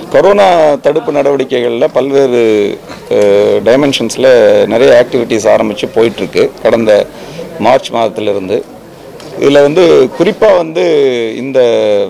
corona தடுப்பு நடவடிக்கைகளில் பல்வேறு டைமென்ஷன்ஸில் நிறைய ஆக்டிவிட்டீஸ் ஆரம்பித்து போயிட்டுருக்கு கடந்த மார்ச் மாதத்திலிருந்து இதில் வந்து குறிப்பாக வந்து இந்த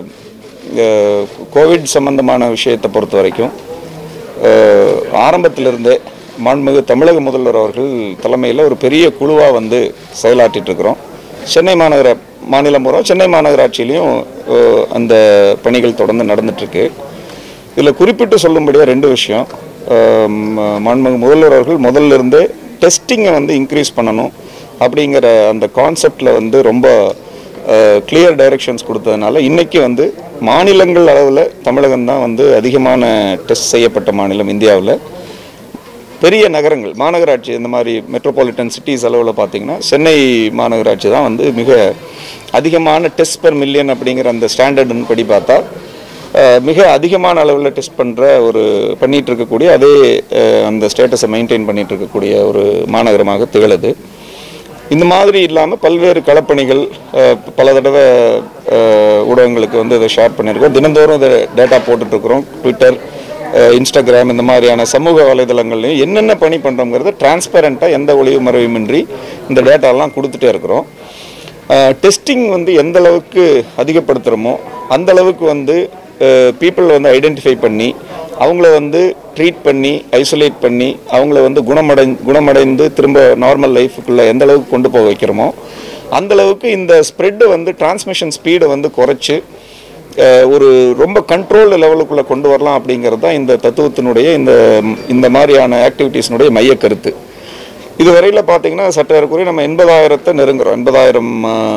அஹ், கோவிட் சம்பந்தமான விஷயத்தை பொறுத்த வரைக்கும் அஹ், ஆரம்பத்திலிருந்தே மாண்புமிகு தமிழக முதல்வர் அவர்கள் தலைமையில் ஒரு பெரிய குழுவாக வந்து செயலாற்றிட்டு இருக்கிறோம் சென்னை மாநகர மாநிலம் பூரா சென்னை மாநகராட்சியிலையும் அஹ், அந்த பணிகள் தொடர்ந்து நடந்துட்டுருக்கு இதில் குறிப்பிட்டு சொல்லும்படியாக ரெண்டு விஷயம் அஹ், ம- மாண்புமிகு முதல்வர் அவர்கள் முதல்ல இருந்தே டெஸ்டிங்கை வந்து இன்க்ரீஸ் பண்ணணும் அப்படிங்கிற அந்த கான்செப்டில் வந்து ரொம்ப கிளியர் டைரக்ஷன்ஸ் கொடுத்ததுனால இன்னைக்கு வந்து மாநிலங்கள் அளவில் தமிழகம் தான் வந்து அதிகமான டெஸ்ட் செய்யப்பட்ட மாநிலம் இந்தியாவில் பெரிய நகரங்கள் மாநகராட்சி இந்த மாதிரி மெட்ரோபாலிட்டன் சிட்டிஸ் அளவில் பார்த்தீங்கன்னா சென்னை மாநகராட்சி தான் வந்து மிக அதிகமான டெஸ்ட் பெர் மில்லியன் அப்படிங்கிற அந்த ஸ்டாண்டர்டின் படி பார்த்தா அஹ், மிக அதிகமான அளவில் டெஸ்ட் பண்ணுற ஒரு பண்ணிட்டு இருக்கக்கூடிய அதே அஹ், அந்த ஸ்டேட்டஸை மெயின்டைன் பண்ணிட்டு இருக்கக்கூடிய ஒரு மாநகரமாக திகழுது இந்த மாதிரி இல்லாமல் பல்வேறு களப்பணிகள் அஹ், பல தடவை அஹ், ஊடகங்களுக்கு வந்து இதை ஷேர் பண்ணியிருக்கோம் தினந்தோறும் இதை டேட்டா போட்டுட்ருக்குறோம் ட்விட்டர் அஹ், இன்ஸ்டாகிராம் இந்த மாதிரியான சமூக வலைதளங்கள்லையும் என்னென்ன பணி பண்ணுறோங்கிறத டிரான்ஸ்பரண்ட்டாக எந்த ஒளிவு மறைவுமின்றி இந்த டேட்டாலாம் கொடுத்துட்டே இருக்கிறோம் டெஸ்டிங் வந்து எந்த அளவுக்கு அதிகப்படுத்துகிறோமோ அந்த அளவுக்கு வந்து பீப்புள் வந்து ஐடென்டிஃபை பண்ணி அவங்கள வந்து ட்ரீட் பண்ணி ஐசோலேட் பண்ணி அவங்கள வந்து குணமடை குணமடைந்து திரும்ப நார்மல் லைஃபுக்குள்ளே எந்த அளவுக்கு கொண்டு போக வைக்கிறோமோ அந்த அளவுக்கு இந்த ஸ்ப்ரெட்டு வந்து டிரான்ஸ்மிஷன் ஸ்பீடை வந்து குறைச்சி அஹ், ஒரு ரொம்ப கண்ட்ரோல் லெவலுக்குள்ளே கொண்டு வரலாம் அப்படிங்கிறது தான் இந்த தத்துவத்தினுடைய இந்த இந்த மாதிரியான ஆக்டிவிட்டீஸினுடைய மைய கருத்து இதுவரையில் பார்த்தீங்கன்னா சற்றேறக்குறைய நம்ம எண்பதாயிரத்தை நெருங்குறோம் எண்பதாயிரம்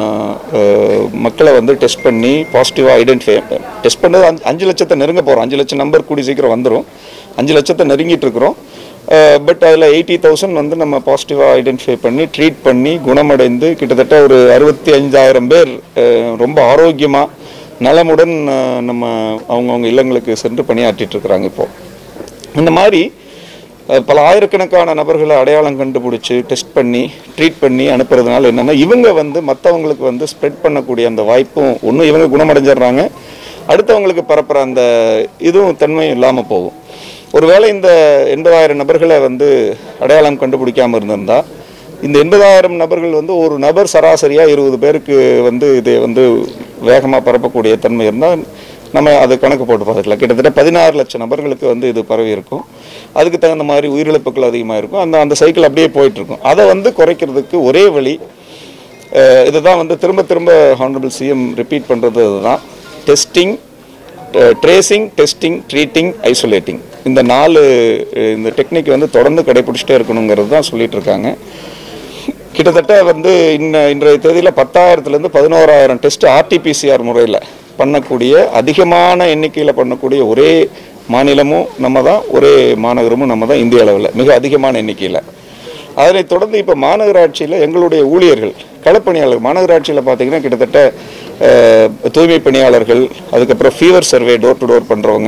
மக்களை வந்து டெஸ்ட் பண்ணி பாசிட்டிவாக ஐடென்டிஃபை டெஸ்ட் பண்ணது அஞ்சு அஞ்சு லட்சத்தை நெருங்க போகிறோம் அஞ்சு லட்சம் நம்பர் கூடி சீக்கிரம் வந்துடும் அஞ்சு லட்சத்தை நெருங்கிட்டு இருக்கிறோம் பட் அதில் எயிட்டி தௌசண்ட் வந்து நம்ம பாசிட்டிவாக ஐடென்டிஃபை பண்ணி ட்ரீட் பண்ணி குணமடைந்து கிட்டத்தட்ட ஒரு அறுபத்தி அஞ்சாயிரம் பேர் அஹ், ரொம்ப ஆரோக்கியமாக நலமுடன் அஹ், நம்ம அவங்கவுங்க இல்லங்களுக்கு சென்று பணியாற்றிட்டு இருக்கிறாங்க இப்போது இந்த மாதிரி அஹ், பல ஆயிரக்கணக்கான நபர்களை அடையாளம் கண்டுபிடிச்சி டெஸ்ட் பண்ணி ட்ரீட் பண்ணி அனுப்புறதுனால என்னென்னா இவங்க வந்து மற்றவங்களுக்கு வந்து ஸ்ப்ரெட் பண்ணக்கூடிய அந்த வாய்ப்பும் ஒன்றும் இவங்க குணமடைஞ்சிடுறாங்க அடுத்தவங்களுக்கு பரப்புகிற அந்த இதுவும் தன்மையும் இல்லாமல் போகும் ஒருவேளை இந்த எண்பதாயிரம் நபர்களை வந்து அடையாளம் கண்டுபிடிக்காமல் இருந்திருந்தா இந்த எண்பதாயிரம் நபர்கள் வந்து ஒரு நபர் சராசரியாக இருபது பேருக்கு வந்து இதை வந்து வேகமாக பரப்பக்கூடிய தன்மை இருந்தால் நம்ம அது கணக்கு போட்டு பார்த்துக்கலாம் கிட்டத்தட்ட பதினாறு லட்சம் நபர்களுக்கு வந்து இது பரவி இருக்கும் அதுக்கு தகுந்த மாதிரி உயிரிழப்புகள் அதிகமாக இருக்கும் அந்த அந்த சைக்கிள் அப்படியே போயிட்டு இருக்கும் அதை வந்து குறைக்கிறதுக்கு ஒரே வழி அஹ், இதுதான் வந்து திரும்ப திரும்ப ஹானரபிள் சிஎம் ரிப்பீட் பண்ணுறது இதுதான் testing tracing testing treating isolating இந்த நாலு அஹ், இந்த டெக்னிக் வந்து தொடர்ந்து கடைபிடிச்சிட்டே இருக்கணுங்கிறது தான் சொல்லிட்டு இருக்காங்க கிட்டத்தட்ட வந்து இன்ன இன்றைய தேதியில் பத்தாயிரத்துலேருந்து பதினோராயிரம் டெஸ்ட் ஆர்டிபிசிஆர் முறையில் பண்ணக்கூடிய அதிகமான எண்ணிக்கையில் பண்ணக்கூடிய ஒரே மாநிலமும் நம்ம தான் ஒரே மாநகரமும் நம்ம தான் இந்திய அளவில் மிக அதிகமான எண்ணிக்கையில் அதனைத் தொடர்ந்து இப்போ மாநகராட்சியில் எங்களுடைய ஊழியர்கள் களப்பணியாளர் மாநகராட்சியில் பார்த்தீங்கன்னா கிட்டத்தட்ட அஹ், தூய்மை பணியாளர்கள் அதுக்கப்புறம் fever survey door to door பண்ணுறவங்க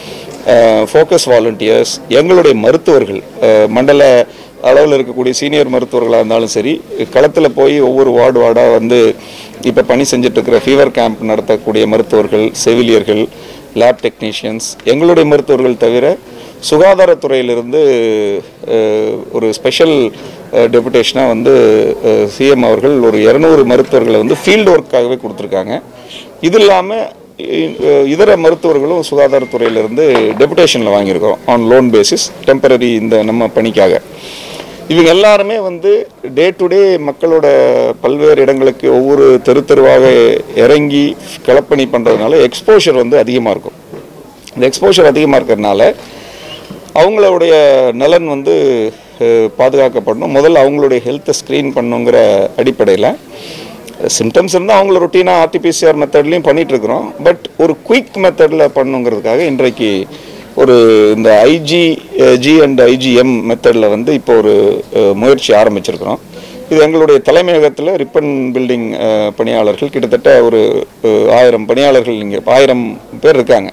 ஃபோக்கஸ் வாலண்டியர்ஸ் எங்களுடைய மருத்துவர்கள் அஹ், மண்டல அளவில் இருக்கக்கூடிய சீனியர் மருத்துவர்களாக இருந்தாலும் சரி களத்தில் போய் ஒவ்வொரு வார்டு வார்டாக வந்து இப்போ பணி செஞ்சுட்டு இருக்கிற ஃபீவர் கேம்ப் நடத்தக்கூடிய மருத்துவர்கள் செவிலியர்கள் லேப் டெக்னீஷியன்ஸ் எங்களுடைய மருத்துவர்கள் தவிர சுகாதாரத்துறையிலிருந்து அஹ், ஒரு ஸ்பெஷல் டெபுடேஷனாக வந்து சிஎம் அவர்கள் ஒரு இரநூறு மருத்துவர்களை வந்து ஃபீல்டு ஒர்க்காகவே கொடுத்துருக்காங்க இது இல்லாமல் இதர மருத்துவர்களும் சுகாதாரத்துறையிலிருந்து டெபுடேஷனில் வாங்கியிருக்கிறோம் ஆன் லோன் பேசிஸ் டெம்பரரி இந்த நம்ம பணிக்காக இவங்க எல்லாருமே வந்து டே டு டே மக்களோட பல்வேறு இடங்களுக்கு ஒவ்வொரு தெரு தெருவாக இறங்கி களப்பணி பண்ணுறதுனால எக்ஸ்போஷர் வந்து அதிகமாக இருக்கும் இந்த எக்ஸ்போஷர் அதிகமாக இருக்கிறதுனால அவங்களுடைய நலன் வந்து அஹ், பாதுகாக்கப்படணும் முதல்ல அவங்களுடைய ஹெல்த்தை ஸ்க்ரீன் பண்ணுங்கிற அடிப்படையில் சிம்டம்ஸ் இருந்தால் அவங்கள ரொட்டீனாக ஆர்டிபிசிஆர் மெத்தட்லையும் பண்ணிட்டு இருக்கிறோம் பட் ஒரு குயிக் மெத்தடில் பண்ணுங்கிறதுக்காக இன்றைக்கு ஒரு இந்த ஐஜி ஜி அண்ட் ஐஜிஎம் மெத்தடில் வந்து இப்போ ஒரு அஹ், முயற்சி ஆரம்பிச்சிருக்கிறோம் இது எங்களுடைய தலைமையகத்தில் ரிப்பன் பில்டிங் அஹ், பணியாளர்கள் கிட்டத்தட்ட ஒரு அஹ், ஆயிரம் பணியாளர்கள் இங்கே ஆயிரம் பேர் இருக்காங்க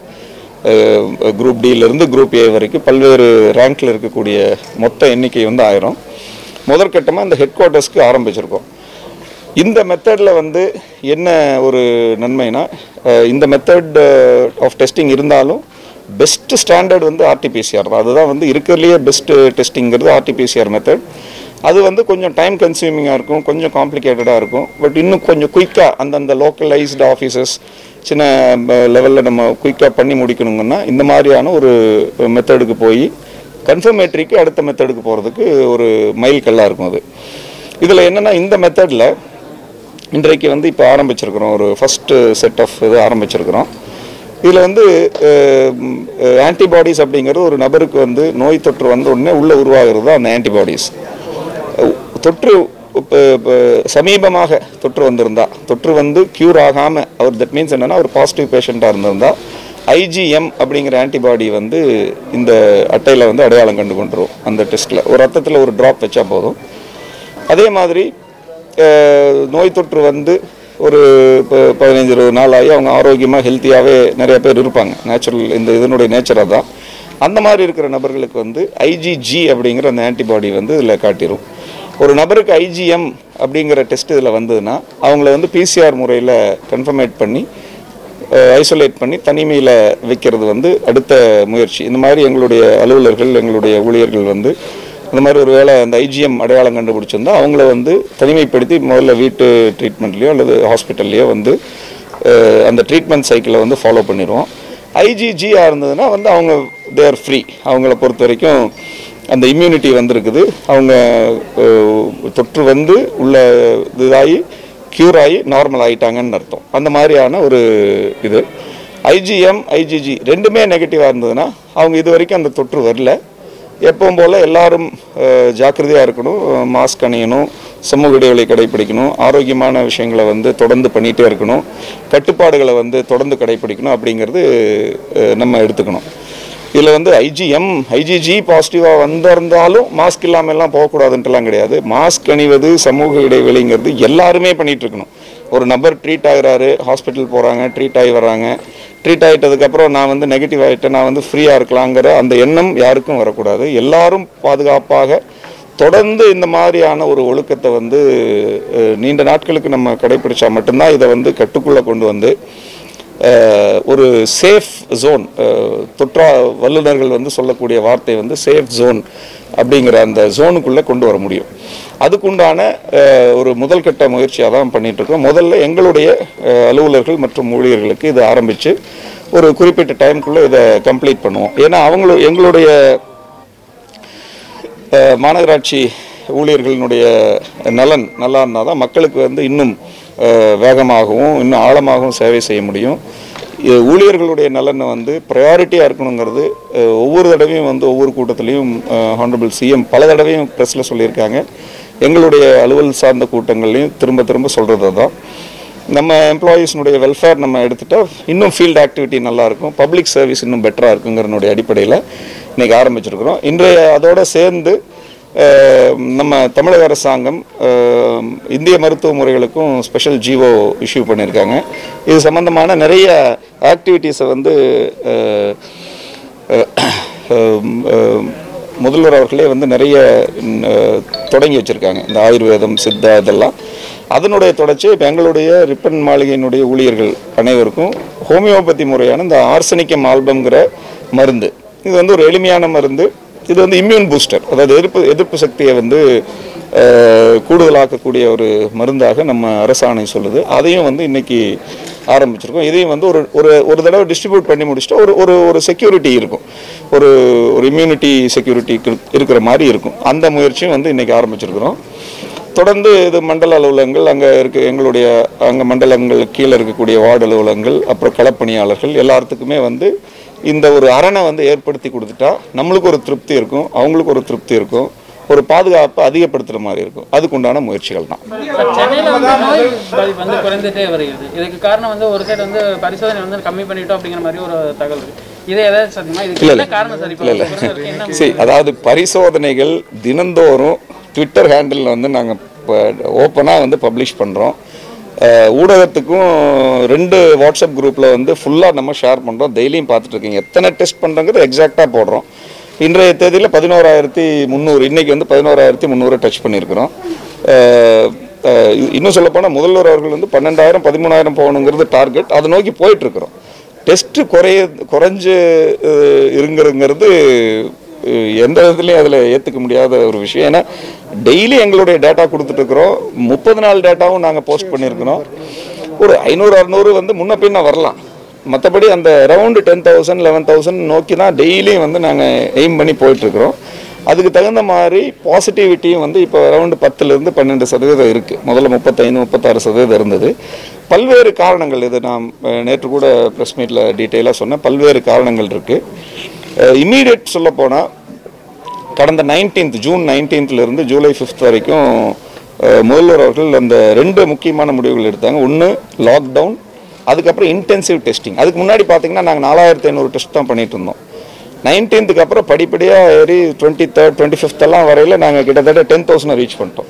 குரூப் டியிலிருந்து குரூப் ஏ வரைக்கும் பல்வேறு ரேங்க்கில் இருக்கக்கூடிய மொத்த எண்ணிக்கை வந்து ஆயிரம் முதற்கட்டமாக இந்த ஹெட் குவார்ட்டர்ஸ்க்கு ஆரம்பிச்சிருக்கோம் இந்த மெத்தடில் வந்து என்ன ஒரு நன்மைனா அஹ், இந்த மெத்தட் ஆஃப் டெஸ்டிங் இருந்தாலும் பெஸ்ட் ஸ்டாண்டர்ட் வந்து ஆர்டிபிசிஆர் தான் அதுதான் வந்து இருக்கிறதுலையே பெஸ்ட் டெஸ்டிங்கிறது ஆர்டிபிசிஆர் மெத்தட் அது வந்து கொஞ்சம் டைம் கன்சியூமிங்காக இருக்கும் கொஞ்சம் காம்ப்ளிகேட்டடாக இருக்கும் பட் இன்னும் கொஞ்சம் குயிக்காக அந்தந்த லோக்கலைஸ்டு ஆஃபீஸஸ் சின்ன லெவலில் நம்ம குயிக்காக பண்ணி முடிக்கணுங்கன்னா இந்த மாதிரியான ஒரு மெத்தடுக்கு போய் கன்ஃபர்மேட்ரிக்கு அடுத்த மெத்தடுக்கு போகிறதுக்கு ஒரு மைல் கல்லாக இருக்கும் அது இதில் என்னென்னா இந்த மெத்தடில் இன்றைக்கு வந்து இப்போ ஆரம்பிச்சிருக்கிறோம் ஒரு ஃபஸ்ட்டு செட் ஆஃப் இது ஆரம்பிச்சிருக்கிறோம் இதில் வந்து ஆன்டிபாடிஸ் அப்படிங்கிறது ஒரு நபருக்கு வந்து நோய் தொற்று வந்த உடனே உள்ளே உருவாகிறது தான் அந்த ஆன்டிபாடிஸ் தொற்று இப்போ இப்போ சமீபமாக தொற்று வந்திருந்தா தொற்று வந்து க்யூர் ஆகாமல் அவர் தட் மீன்ஸ் என்னென்னா ஒரு பாசிட்டிவ் பேஷண்ட்டாக இருந்திருந்தா ஐஜிஎம் அப்படிங்கிற ஆன்டிபாடி வந்து இந்த அட்டையில் வந்து அடையாளம் கண்டு கொண்டுரும் அந்த டெஸ்ட்டில் ஒரு ரத்தத்தில் ஒரு ட்ராப் வச்சா போதும் அதே மாதிரி அஹ், நோய் தொற்று வந்து ஒரு இப்போ பதினைஞ்சு இருபது நாள் ஆகி அவங்க ஆரோக்கியமாக ஹெல்த்தியாகவே நிறைய பேர் இருப்பாங்க நேச்சுரல் இந்த இதனுடைய நேச்சராக தான் அந்த மாதிரி இருக்கிற நபர்களுக்கு வந்து ஐஜிஜி அப்படிங்கிற அந்த ஆன்டிபாடி வந்து இதில் காட்டிடும் ஒரு நபருக்கு ஐஜிஎம் அப்படிங்கிற டெஸ்ட் இதில் வந்ததுன்னா அவங்கள வந்து பிசிஆர் முறையில் கன்ஃபர்மேட் பண்ணி ஐசோலேட் பண்ணி தனிமையில் வைக்கிறது வந்து அடுத்த முயற்சி இந்த மாதிரி எங்களுடைய அலுவலர்கள் எங்களுடைய ஊழியர்கள் வந்து அந்த மாதிரி ஒரு வேளை அந்த ஐஜிஎம் அடையாளம் கண்டுபிடிச்சிருந்தா அவங்கள வந்து தனிமைப்படுத்தி முதல்ல வீட்டு ட்ரீட்மெண்ட்லேயோ அல்லது ஹாஸ்பிட்டல்லையோ வந்து அஹ், அந்த ட்ரீட்மெண்ட் சைக்கிளை வந்து ஃபாலோ பண்ணிடுவோம் ஐஜிஜியாக இருந்ததுன்னா வந்து அவங்க தேர் ஃப்ரீ அவங்கள பொறுத்த வரைக்கும் அந்த இம்யூனிட்டி வந்திருக்குது அவங்க அஹ், தொற்று வந்து உள்ள இதாகி க்யூர் ஆகி நார்மல் ஆகிட்டாங்கன்னு அர்த்தம் அந்த மாதிரியான ஒரு இது ஐஜிஎம் ஐஜிஜி ரெண்டுமே நெகட்டிவாக இருந்ததுன்னா அவங்க இது வரைக்கும் அந்த தொற்று வரல எப்பவும் போல் எல்லாரும் ஜாக்கிரதையாக இருக்கணும் மாஸ்க் அணியணும் சமூக இடைவெளி கடைபிடிக்கணும் ஆரோக்கியமான விஷயங்களை வந்து தொடர்ந்து பண்ணிகிட்டே இருக்கணும் கட்டுப்பாடுகளை வந்து தொடர்ந்து கடைபிடிக்கணும் அப்படிங்கிறது அஹ், நம்ம எடுத்துக்கணும் இதில் வந்து ஐஜிஎம் ஐஜிஜி பாசிட்டிவாக வந்திருந்தாலும் மாஸ்க் இல்லாமல் எல்லாம் போகக்கூடாதுன்ட்டுலாம் கிடையாது மாஸ்க் அணிவது சமூக இடைவெளிங்கிறது எல்லாருமே பண்ணிட்டு இருக்கணும் ஒரு நபர் ட்ரீட் ஆகுறாரு ஹாஸ்பிட்டல் போகிறாங்க ட்ரீட் ஆகி வர்றாங்க ட்ரீட் ஆகிட்டதுக்கப்புறம் நான் வந்து நெகட்டிவ் ஆகிட்டேன் நான் வந்து ஃப்ரீயாக இருக்கலாங்கிற அந்த எண்ணம் யாருக்கும் வரக்கூடாது எல்லாரும் பாதுகாப்பாக தொடர்ந்து இந்த மாதிரியான ஒரு ஒழுக்கத்தை வந்து அஹ், நீண்ட நாட்களுக்கு நம்ம கடைபிடிச்சா மட்டும்தான் இதை வந்து கட்டுக்குள்ளே கொண்டு வந்து அஹ், ஒரு சேஃப் ஜோன் தொற்றா வல்லுநர்கள் வந்து சொல்லக்கூடிய வார்த்தை வந்து சேஃப் ஜோன் அப்படிங்கிற அந்த ஜோனுக்குள்ளே கொண்டு வர முடியும் அதுக்குண்டான அஹ், ஒரு முதல் கட்ட முயற்சியாக தான் பண்ணிட்டு இருக்கோம் முதல்ல எங்களுடைய அஹ், அலுவலர்கள் மற்றும் ஊழியர்களுக்கு இதை ஆரம்பித்து ஒரு குறிப்பிட்ட டைம்குள்ளே இதை கம்ப்ளீட் பண்ணுவோம் ஏன்னா அவங்களு எங்களுடைய அஹ், மாநகராட்சி ஊழியர்களினுடைய நலன் நல்லா இருந்தால் தான் மக்களுக்கு வந்து இன்னும் அஹ், வேகமாகவும் இன்னும் ஆழமாகவும் சேவை செய்ய முடியும் இது ஊழியர்களுடைய நலனை வந்து ப்ரையாரிட்டியாக இருக்கணுங்கிறது அஹ், ஒவ்வொரு தடவையும் வந்து ஒவ்வொரு கூட்டத்திலையும் ஹானரபிள் சிஎம் பல தடவையும் ப்ரெஸ்ஸில் சொல்லியிருக்காங்க எங்களுடைய அலுவல் சார்ந்த கூட்டங்கள்லையும் திரும்ப திரும்ப சொல்கிறது தான் நம்ம எம்ப்ளாயீஸ்னுடைய வெல்ஃபேர் நம்ம எடுத்துட்டா இன்னும் ஃபீல்ட் ஆக்டிவிட்டி நல்லா இருக்கும் பப்ளிக் சர்வீஸ் இன்னும் பெட்டராக இருக்குங்கிறனுடைய அடிப்படையில் இன்னைக்கு ஆரம்பிச்சிருக்கிறோம் இன்றைய அதோட சேர்ந்து அஹ், நம்ம தமிழக அரசாங்கம் அஹ், இந்திய மருத்துவ முறைகளுக்கும் ஸ்பெஷல் ஜிஓ இஷ்யூ பண்ணியிருக்காங்க இது சம்பந்தமான நிறைய ஆக்டிவிட்டீஸை வந்து அஹ், அஹ், அஹ், முதல்வர் அவர்களே வந்து நிறைய ம், அஹ், தொடங்கி வச்சுருக்காங்க இந்த ஆயுர்வேதம் சித்தா இதெல்லாம் அதனுடைய தொடர்ச்சி இப்போ எங்களுடைய ரிப்பன் மாளிகையினுடைய ஊழியர்கள் அனைவருக்கும் ஹோமியோபதி முறையான இந்த ஆர்சனிக்கம் ஆல்பம்ங்கிற மருந்து இது வந்து ஒரு எளிமையான மருந்து இது வந்து இம்யூன் பூஸ்டர் அதாவது எதிர்ப்பு எதிர்ப்பு சக்தியை வந்து அஹ், கூடுதலாக்கக்கூடிய ஒரு மருந்தாக நம்ம அரசாணை சொல்லுது அதையும் வந்து இன்னைக்கு ஆரம்பிச்சிருக்கோம் இதையும் வந்து ஒரு ஒரு ஒரு தடவை டிஸ்ட்ரிபியூட் பண்ணி முடிச்சுட்டா ஒரு ஒரு ஒரு செக்யூரிட்டி இருக்கும் ஒரு ஒரு இம்யூனிட்டி செக்யூரிட்டி இருக்கிற மாதிரி இருக்கும் அந்த முயற்சியும் வந்து இன்னைக்கு ஆரம்பிச்சிருக்கிறோம் தொடர்ந்து இது மண்டல அலுவலகங்கள் அங்கே இருக்க எங்களுடைய அங்கே மண்டலங்கள் கீழே இருக்கக்கூடிய வார்டு அலுவலகங்கள் அப்புறம் களப்பணியாளர்கள் எல்லாத்துக்குமே வந்து இந்த ஒரு அரணை வந்து ஏற்படுத்தி கொடுத்துட்டா நம்மளுக்கு ஒரு திருப்தி இருக்கும் அவங்களுக்கு ஒரு திருப்தி இருக்கும் ஒரு பாதுகாப்பை அதிகப்படுத்துகிற மாதிரி இருக்கும் அதுக்குண்டான முயற்சிகள் தான் சார், சென்னையில வந்து நோய் பாதிப்பு வந்து குறைந்துட்டே வருகிறது இதுக்கு காரணம் வந்து ஒரு சைடு வந்து பரிசோதனை வந்து கம்மி பண்ணிட்டோம் அப்படிங்கிற மாதிரி ஒரு தகவல் இருக்கு இது ஏதாவது சத்தியமா இதுக்கு என்ன காரணம் சார் இப்போ குறைந்ததுக்கு என்ன சரி அதாவது பரிசோதனைகள் தினந்தோறும் ட்விட்டர் ஹேண்டிலில் வந்து நாங்கள் இப்போ ஓப்பனாக வந்து பப்ளிஷ் பண்ணுறோம் ஊடகத்துக்கும் ரெண்டு வாட்ஸ்அப் குரூப்பில் வந்து ஃபுல்லாக நம்ம ஷேர் பண்ணுறோம் டெய்லியும் பார்த்துட்டு இருக்கீங்க எத்தனை டெஸ்ட் பண்ணுறோங்கிறது எக்ஸாக்டாக போடுறோம் இன்றைய தேதியில் பதினோராயிரத்தி முந்நூறு இன்னைக்கு வந்து பதினோராயிரத்தி முந்நூறு டச் பண்ணியிருக்கிறோம் அஹ், அஹ், இன்னும் சொல்லப்போனால் முதல்வர் அவர்கள் வந்து பன்னெண்டாயிரம் பதிமூணாயிரம் போகணுங்கிறது டார்கெட் அதை நோக்கி போயிட்டுருக்குறோம் டெஸ்ட்டு குறைய குறைஞ்சு அஹ், இருங்கிறங்கிறது அஹ், எந்த விதத்துலையும் அதில் ஏற்றுக்க முடியாத ஒரு விஷயம் ஏன்னா டெய்லி எங்களுடைய டேட்டா கொடுத்துட்ருக்குறோம் முப்பது நாள் டேட்டாவும் நாங்கள் போஸ்ட் பண்ணியிருக்கிறோம் ஒரு ஐநூறு அறநூறு வந்து முன்ன பின்ன வரலாம் மற்றபடி அந்த around ten thousand eleven thousand நோக்கி தான் டெய்லியும் வந்து நாங்கள் எய்ம் பண்ணி போயிட்டுருக்குறோம் அதுக்கு தகுந்த மாதிரி பாசிட்டிவிட்டியும் வந்து இப்போ அரௌண்டு பத்துலேருந்து பன்னெண்டு சதவீதம் இருக்குது முதல்ல முப்பத்தைந்து முப்பத்தாறு சதவீதம் இருந்தது பல்வேறு காரணங்கள் இது நான் அஹ், நேற்று கூட ப்ரெஸ் மீட்டில் டீட்டெயிலாக சொன்னேன் பல்வேறு காரணங்கள் இருக்குது இம்மீடியட் சொல்ல போனால் கடந்த நைன்டீன்த் ஜூன் 19th ல இருந்து ஜூலை ஃபிஃப்த் வரைக்கும் அஹ், முதல்வர் அவர்கள் அந்த ரெண்டு முக்கியமான முடிவுகள் எடுத்தாங்க ஒன்று லாக்டவுன் அதுக்கப்புறம் இன்டென்சிவ் டெஸ்டிங் அதுக்கு முன்னாடி பார்த்தீங்கன்னா நாங்கள் நாலாயிரத்தி ஐநூறு டெஸ்ட் தான் பண்ணிட்டு இருந்தோம் நைன்டீன்த்துக்கு அப்புறம் படிப்படியாக ஏறி டுவெண்ட்டி தேர்ட் டுவெண்ட்டி ஃபிஃப்த்தெல்லாம் வரையில் நாங்கள் கிட்டத்தட்ட டென் தௌசண்ட் ரீச் பண்ணிட்டோம்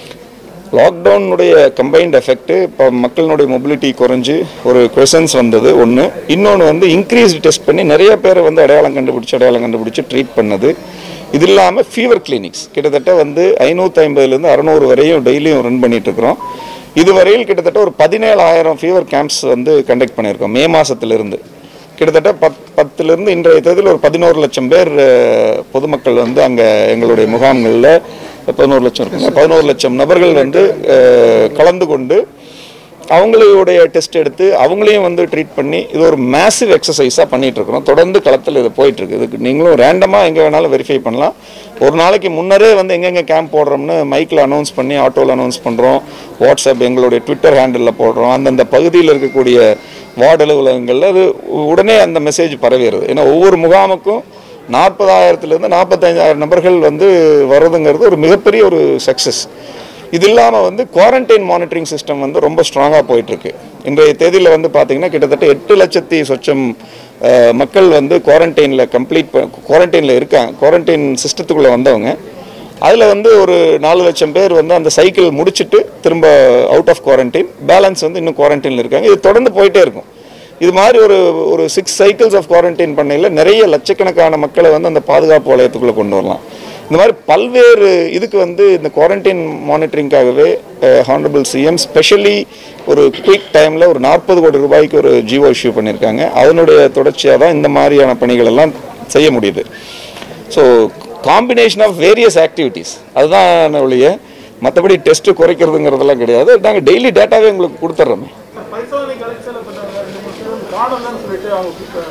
லாக்டவுனுடைய கம்பைன்ட் எஃபெக்ட் இப்போ மக்களினுடைய மொபிலிட்டி குறைஞ்சு ஒரு கொஷன்ஸ் வந்தது ஒன்று இன்னொன்று வந்து இன்க்ரீஸ் டெஸ்ட் பண்ணி நிறைய பேரை வந்து அடையாளம் கண்டுபிடிச்சி அடையாளம் கண்டுபிடிச்சி ட்ரீட் பண்ணது இது இல்லாமல் ஃபீவர் கிளினிக்ஸ் கிட்டத்தட்ட வந்து ஐநூற்றி ஐம்பதுலேருந்து அறநூறு வரையும் டெய்லியும் ரன் பண்ணிட்டு இருக்கிறோம் இதுவரையில் கிட்டத்தட்ட ஒரு பதினேழாயிரம் ஃபீவர் கேம்ப்ஸ் வந்து கண்டக்ட் பண்ணியிருக்கோம் மே மாதத்துலேருந்து கிட்டத்தட்ட பத் பத்துலேருந்து இன்றைய தேதியில் ஒரு பதினோரு லட்சம் பேர் அஹ், பொதுமக்கள் வந்து அங்கே எங்களுடைய முகாம்களில் பதினோரு லட்சம் இருக்குங்க பதினோரு லட்சம் நபர்கள் வந்து அஹ், கலந்து கொண்டு அவங்களுடைய டெஸ்ட் எடுத்து அவங்களையும் வந்து ட்ரீட் பண்ணி இது ஒரு மேசிவ் எக்ஸசைஸாக பண்ணிட்டு இருக்கிறோம் தொடர்ந்து களத்தில் இது போயிட்டு இருக்கு இதுக்கு நீங்களும் ரேண்டமாக எங்கே வேணாலும் வெரிஃபை பண்ணலாம் ஒரு நாளைக்கு முன்னரே வந்து எங்கெங்கே கேம்ப் போடுறோம்னு மைக்கில் அனௌன்ஸ் பண்ணி ஆட்டோவில் அனௌன்ஸ் பண்ணுறோம் வாட்ஸ்அப் எங்களுடைய ட்விட்டர் ஹேண்டிலில் போடுறோம் அந்தந்த பகுதியில் இருக்கக்கூடிய வார்டு அலுவலகங்களில் அது உடனே அந்த மெசேஜ் பரவிடுது ஏன்னா ஒவ்வொரு முகாமுக்கும் நாற்பதாயிரத்துலேருந்து நாற்பத்தைந்தாயிரம் நபர்கள் வந்து வர்றதுங்கிறது ஒரு மிகப்பெரிய ஒரு சக்ஸஸ் இது இல்லாமல் வந்து குவாரண்டைன் மானிட்டரிங் சிஸ்டம் வந்து ரொம்ப ஸ்ட்ராங்காக போயிட்டுருக்கு இன்றைய தேதியில் வந்து பார்த்தீங்கன்னா கிட்டத்தட்ட எட்டு லட்சத்தி சொச்சம் அஹ், மக்கள் வந்து குவாரண்டைனில் கம்ப்ளீட் குவாரண்டைனில் இருக்காங்க குவாரண்டைன் சிஸ்டத்துக்குள்ளே வந்தவங்க அதில் வந்து ஒரு நாலு லட்சம் பேர் வந்து அந்த சைக்கிள் முடிச்சுட்டு திரும்ப அவுட் ஆஃப் குவாரண்டைன் பேலன்ஸ் வந்து இன்னும் குவாரண்டைனில் இருக்காங்க இது தொடர்ந்து போயிட்டே இருக்கும் இது மாதிரி ஒரு ஒரு சிக்ஸ் சைக்கிள்ஸ் ஆஃப் குவாரண்டைன் பண்ணையில் நிறைய லட்சக்கணக்கான மக்களை வந்து அந்த பாதுகாப்பு வளையத்துக்குள்ளே கொண்டு வரலாம் இந்த மாதிரி பல்வேறு இதுக்கு வந்து இந்த குவாரண்டைன் மானிட்டரிங்காகவே ஹானரபிள் சிஎம் ஸ்பெஷலி ஒரு குயிக் டைமில் ஒரு நாற்பது கோடி ரூபாய்க்கு ஒரு ஜியோ இஷ்யூ பண்ணியிருக்காங்க அதனுடைய தொடர்ச்சியாக தான் இந்த மாதிரியான பணிகள் எல்லாம் செய்ய முடியுது so combination of various activities அதுதான் ஒழிய மற்றபடி டெஸ்ட்டு குறைக்கிறதுங்கிறதெல்லாம் கிடையாது நாங்கள் டெய்லி டேட்டாவே உங்களுக்கு கொடுத்துட்றோமே பரிசோதனை கலெக்ஷன் பண்ண ரெண்டு மூணு பேர் காணலன்னு சொல்லிட்டு அவங்க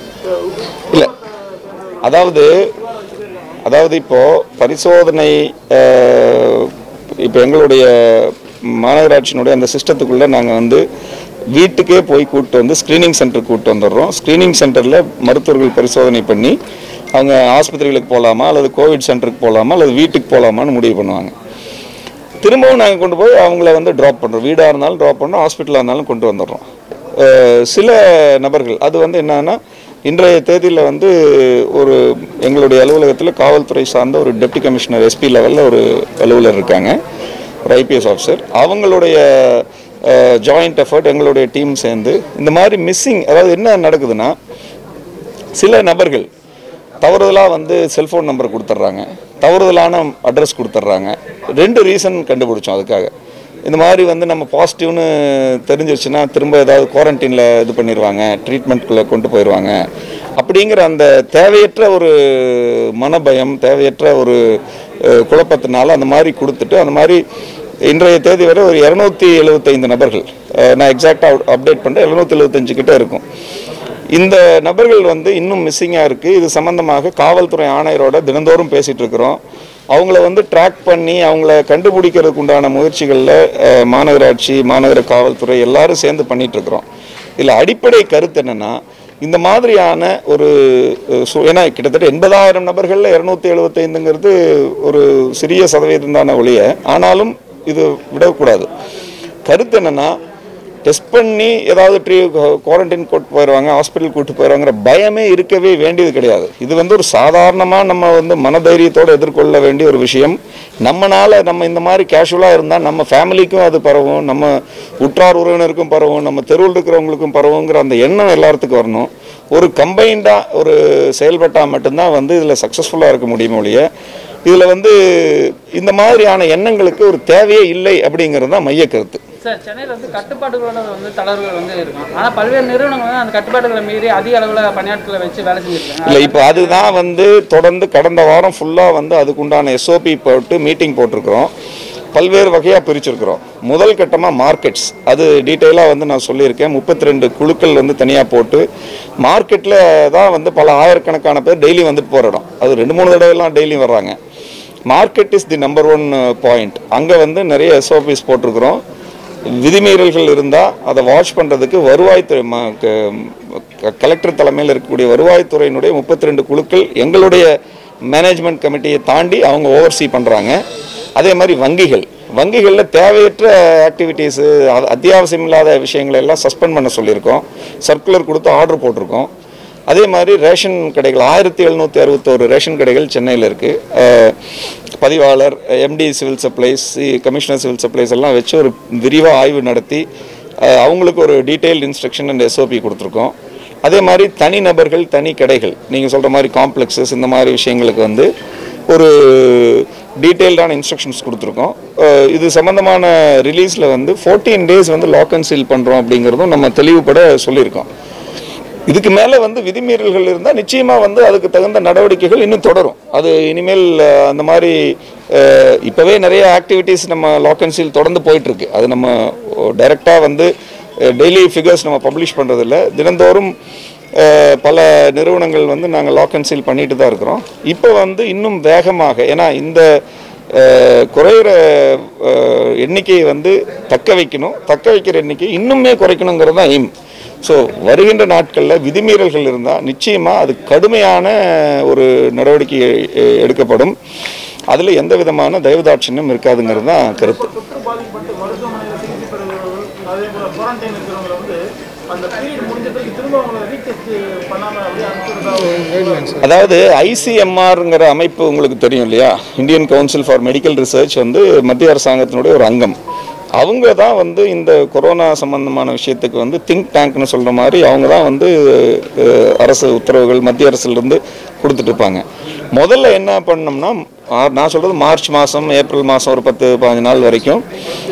இல்லை அதாவது அதாவது இப்போ பரிசோதனை இப்போ எங்களுடைய மாநகராட்சியினுடைய அந்த சிஸ்டத்துக்குள்ளே நாங்கள் வந்து வீட்டுக்கே போய் கூப்பிட்டு வந்து ஸ்க்ரீனிங் சென்டர் கூப்பிட்டு வந்துடுறோம் ஸ்க்ரீனிங் சென்டரில் மருத்துவர்கள் பரிசோதனை பண்ணி அவங்க ஆஸ்பத்திரிகளுக்கு போகலாமா அல்லது கோவிட் சென்டருக்கு போகலாமா அல்லது வீட்டுக்கு போகலாமான்னு முடிவு பண்ணுவாங்க திரும்பவும் நாங்கள் கொண்டு போய் அவங்கள வந்து ட்ராப் பண்ணுறோம் வீடாக இருந்தாலும் ட்ராப் பண்ணுறோம் ஹாஸ்பிட்டலாக இருந்தாலும் கொண்டு வந்துடுறோம் அஹ் சில நபர்கள் அது வந்து என்னன்னா இன்றைய தேதியில் வந்து ஒரு எங்களுடைய அலுவலகத்தில் காவல்துறை சார்ந்த ஒரு டெப்டி கமிஷனர் எஸ்பி லெவலில் ஒரு அலுவலர் இருக்காங்க ஒரு ஐபிஎஸ் ஆஃபீஸர் அவங்களுடைய ஜாயிண்ட் எஃபர்ட் எங்களுடைய டீம் சேர்ந்து இந்த மாதிரி மிஸ்ஸிங் அதாவது என்ன நடக்குதுன்னா சில நபர்கள் தவறுதலாக வந்து செல்ஃபோன் நம்பர் கொடுத்துட்றாங்க தவறுதலான அட்ரஸ் கொடுத்துட்றாங்க ரெண்டு ரீசன் கண்டுபிடிச்சோம் அதுக்காக இந்த மாதிரி வந்து நம்ம பாசிட்டிவ்னு தெரிஞ்சிருச்சுன்னா திரும்ப ஏதாவது குவாரண்டைனில் இது பண்ணிடுவாங்க ட்ரீட்மெண்ட்குள்ளே கொண்டு போயிடுவாங்க அப்படிங்கிற அந்த தேவையற்ற ஒரு மனபயம் தேவையற்ற ஒரு அஹ், குழப்பத்தினால அந்த மாதிரி கொடுத்துட்டு அந்த மாதிரி இன்றைய தேதி வரை ஒரு இரநூத்தி எழுபத்தைந்து நபர்கள் அஹ், நான் எக்ஸாக்டாக அப்டேட் பண்ணுறேன் எழுநூத்தி எழுபத்தஞ்சு கிட்ட இருக்கும் இந்த நபர்கள் வந்து இன்னும் மிஸ்ஸிங்காக இருக்குது இது சம்பந்தமாக காவல்துறை ஆணையரோட தினந்தோறும் பேசிகிட்டு இருக்கிறோம் அவங்கள வந்து ட்ராக் பண்ணி அவங்கள கண்டுபிடிக்கிறதுக்கு உண்டான முயற்சிகளில் அஹ், மாநகராட்சி மாநகர காவல்துறை எல்லாரும் சேர்ந்து பண்ணிட்டு இருக்கிறோம் இதில் அடிப்படை கருத்து என்னென்னா இந்த மாதிரியான ஒரு அஹ், சு- ஏன்னா கிட்டத்தட்ட எண்பதாயிரம் நபர்களில் இரநூத்தி எழுபத்தைந்துங்கிறது ஒரு சிறிய சதவீதம் தானே ஒழிய ஆனாலும் இது விடக்கூடாது கருத்து என்னன்னா டெஸ்ட் பண்ணி ஏதாவது ட்ரீ குவாரண்டைன் கூட்டு போயிடுவாங்க ஹாஸ்பிட்டல் கூட்டு போயிடுவாங்கிற பயமே இருக்கவே வேண்டியது கிடையாது இது வந்து ஒரு சாதாரணமாக நம்ம வந்து மனதைரியத்தோடு எதிர்கொள்ள வேண்டிய ஒரு விஷயம் நம்மனால நம்ம இந்த மாதிரி கேஷுவலாக இருந்தால் நம்ம ஃபேமிலிக்கும் அது பரவும் நம்ம உற்றார் உறவினருக்கும் பரவும் நம்ம தெருவில் இருக்கிறவங்களுக்கும் பரவுங்கிற அந்த எண்ணம் எல்லாத்துக்கும் வரணும் ஒரு கம்பைண்டாக ஒரு செயல்பட்டால் மட்டும்தான் வந்து இதில் சக்ஸஸ்ஃபுல்லாக இருக்க முடியும் ஒழிய இதில் வந்து இந்த மாதிரியான எண்ணங்களுக்கு ஒரு தேவையே இல்லை அப்படிங்கிறது தான் மைய கருத்து சார் சென்னையில் வந்து கட்டுப்பாடுகளோட வந்து தளர்வுகள் வந்து இருக்கும் ஆனால் பல்வேறு நிறுவனங்கள் வந்து அந்த கட்டுப்பாடுகளை மீறி அதிக அளவில் பணியாட்களை வச்சு வேலை செஞ்சுருக்காங்க இல்லை இப்போ அதுதான் வந்து தொடர்ந்து கடந்த வாரம் ஃபுல்லாக வந்து அதுக்குண்டான எஸ்ஓபி போட்டு மீட்டிங் போட்டிருக்கிறோம் பல்வேறு வகையாக பிரிச்சிருக்கிறோம் முதல் கட்டமாக மார்க்கெட்ஸ் அது டீட்டெயிலாக வந்து நான் சொல்லியிருக்கேன் முப்பத்தி ரெண்டு குழுக்கள் வந்து தனியாக போட்டு மார்க்கெட்டில் தான் வந்து பல ஆயிரக்கணக்கான பேர் டெய்லி வந்துட்டு போகிற இடம் அது ரெண்டு மூணு தடவைலாம் டெய்லி வர்றாங்க market is the number one point அங்கே வந்து நிறைய எஸ்ஓபிஸ் போட்டிருக்கிறோம் விதிமீறல்கள் இருந்தால் அதை வாட்ச் பண்ணுறதுக்கு வருவாய்த்துறை ம க- கலெக்டர் தலைமையில் இருக்கக்கூடிய வருவாய்த்துறையினுடைய முப்பத்தி ரெண்டு குழுக்கள் எங்களுடைய மேனேஜ்மெண்ட் கமிட்டியை தாண்டி அவங்க ஓவர்சீ பண்ணுறாங்க அதே மாதிரி வங்கிகள் வங்கிகளில் தேவையற்ற ஆக்டிவிட்டீஸு அத்தியாவசியம் இல்லாத விஷயங்களை எல்லாம் சஸ்பெண்ட் பண்ண சொல்லியிருக்கோம் சர்க்குலர் கொடுத்து ஆர்டர் போட்டிருக்கோம் அதே மாதிரி ரேஷன் கடைகள் ஆயிரத்தி எழுநூற்றி அறுபத்தோரு ரேஷன் கடைகள் சென்னையில் இருக்குது பதிவாளர் MD civil supplies commissioner civil supplies எல்லாம் வச்சு ஒரு விரிவாக ஆய்வு நடத்தி அஹ், அவங்களுக்கு ஒரு டீட்டெயில் இன்ஸ்ட்ரக்ஷன் அண்ட் எஸ்ஓபி கொடுத்துருக்கோம் அதே மாதிரி தனி நபர்கள் தனி கடைகள் நீங்கள் சொல்கிற மாதிரி காம்ப்ளெக்ஸஸ் இந்த மாதிரி விஷயங்களுக்கு வந்து ஒரு டீட்டெயில்டான இன்ஸ்ட்ரக்ஷன்ஸ் கொடுத்துருக்கோம் அஹ், இது சம்மந்தமான ரிலீஸில் வந்து ஃபோர்டீன் டேஸ் வந்து லாக் அண்ட் சீல் பண்ணுறோம் அப்படிங்கிறதும் நம்ம தெளிவுபட சொல்லியிருக்கோம் இதுக்கு மேலே வந்து விதிமீறல்கள் இருந்தால் நிச்சயமாக வந்து அதுக்கு தகுந்த நடவடிக்கைகள் இன்னும் தொடரும் அது இனிமேல் அஹ், அந்த மாதிரி அஹ், இப்போவே நிறைய ஆக்டிவிட்டீஸ் நம்ம லாக் அண்ட் சீல் தொடர்ந்து போயிட்டுருக்கு அது நம்ம டைரெக்டாக வந்து டெய்லி ஃபிகர்ஸ் நம்ம பப்ளிஷ் பண்ணுறதில்ல தினந்தோறும் அஹ், பல நிறுவனங்கள் வந்து நாங்கள் லாக் அண்ட் சீல் பண்ணிட்டு தான் இருக்கிறோம் இப்போ வந்து இன்னும் வேகமாக ஏன்னா இந்த அஹ், குறையிற அஹ், எண்ணிக்கையை வந்து தக்க வைக்கணும் தக்க வைக்கிற எண்ணிக்கை இன்னுமே குறைக்கணுங்கிறது தான் எய்ம் ஸோ வருகின்ற நாட்களில் விதிமீறல்கள் இருந்தால் நிச்சயமாக அது கடுமையான ஒரு நடவடிக்கை எ- எடுக்கப்படும் அதில் எந்த விதமான தயவுதாட்சியம் இருக்காதுங்கிறது தான் கருத்து தொற்று பாதிக்கப்பட்டு மருத்துவமனையில் சிகிச்சை பெறுகிறவர்கள் அதே போல குவாரண்டைன் இருக்கிறவங்களை வந்து அந்த பீரியட் முடிஞ்ச பிறகு திரும்ப அவங்களை ரீடெஸ்ட் பண்ணாம அப்படியே அனுப்பிச்சுடுறதா அதாவது ஐசிஎம்ஆர்ங்கிற அமைப்பு உங்களுக்கு தெரியும் இல்லையா Indian Council for Medical Research வந்து மத்திய அரசாங்கத்தினுடைய ஒரு அங்கம் அவங்க தான் வந்து இந்த கொரோனா சம்பந்தமான விஷயத்துக்கு வந்து திங்க் டேங்க்னு சொல்கிற மாதிரி அவங்க தான் வந்து அஹ், அரசு உத்தரவுகள் மத்திய அரசுலேருந்து கொடுத்துட்டு இருப்பாங்க முதல்ல என்ன பண்ணோம்னா ஆ- நான் சொல்கிறது மார்ச் மாதம் ஏப்ரல் மாதம் ஒரு பத்து பதினஞ்சு நாள் வரைக்கும்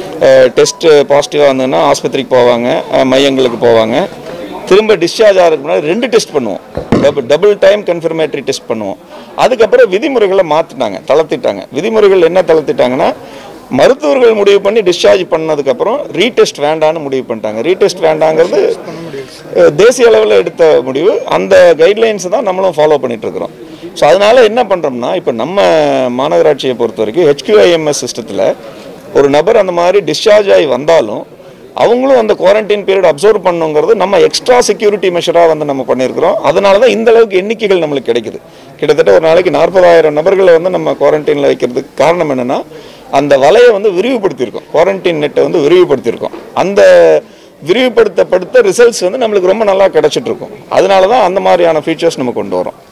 டெஸ்ட் பாசிட்டிவாக இருந்ததுன்னா ஆஸ்பத்திரிக்கு போவாங்க அஹ், மையங்களுக்கு போவாங்க திரும்ப டிஸ்சார்ஜ் ஆகிறதுக்கு முன்னாடி ரெண்டு டெஸ்ட் பண்ணுவோம் double double time confirmatory test பண்ணுவோம் அதுக்கப்புறம் விதிமுறைகளை மாற்றிட்டாங்க தளர்த்திட்டாங்க விதிமுறைகள் என்ன தளர்த்திட்டாங்கன்னா மருத்துவர்கள் முடிவு பண்ணி டிஸ்சார்ஜ் பண்ணதுக்கப்புறம் ரீடெஸ்ட் வேண்டான்னு முடிவு பண்ணிட்டாங்க ரீடெஸ்ட் வேண்டாங்கிறது அஹ், தேசிய அளவில் எடுத்த முடிவு அந்த கைட்லைன்ஸ் தான் நம்மளும் ஃபாலோ பண்ணிட்டு இருக்கிறோம் ஸோ அதனால என்ன பண்ணுறோம்னா இப்போ நம்ம மாநகராட்சியை பொறுத்த வரைக்கும் ஹெச்கியூஐஎம்எஸ் சிஸ்டத்தில் ஒரு நபர் அந்த மாதிரி டிஸ்சார்ஜ் ஆகி வந்தாலும் அவங்களும் அந்த குவாரண்டைன் பீரியட் அப்சர்வ் பண்ணுங்கிறது நம்ம எக்ஸ்ட்ரா செக்யூரிட்டி மெஷராக வந்து நம்ம பண்ணியிருக்கிறோம் அதனால தான் இந்த அளவுக்கு எண்ணிக்கைகள் நம்மளுக்கு கிடைக்குது கிட்டத்தட்ட ஒரு நாளைக்கு நாற்பதாயிரம் நபர்களை வந்து நம்ம குவாரண்டைனில் வைக்கிறதுக்கு காரணம் என்னென்னா அந்த வலையை வந்து விரிவுபடுத்தியிருக்கோம் குவாரண்டைன் நெட்டை வந்து விரிவுபடுத்தியிருக்கோம் அந்த விரிவுபடுத்தப்படுத்த ரிசல்ட்ஸ் வந்து நம்மளுக்கு ரொம்ப நல்லா கிடைச்சிட்டு இருக்கும் அதனால தான் அந்த மாதிரியான ஃபீச்சர்ஸ் நம்ம கொண்டு வரோம்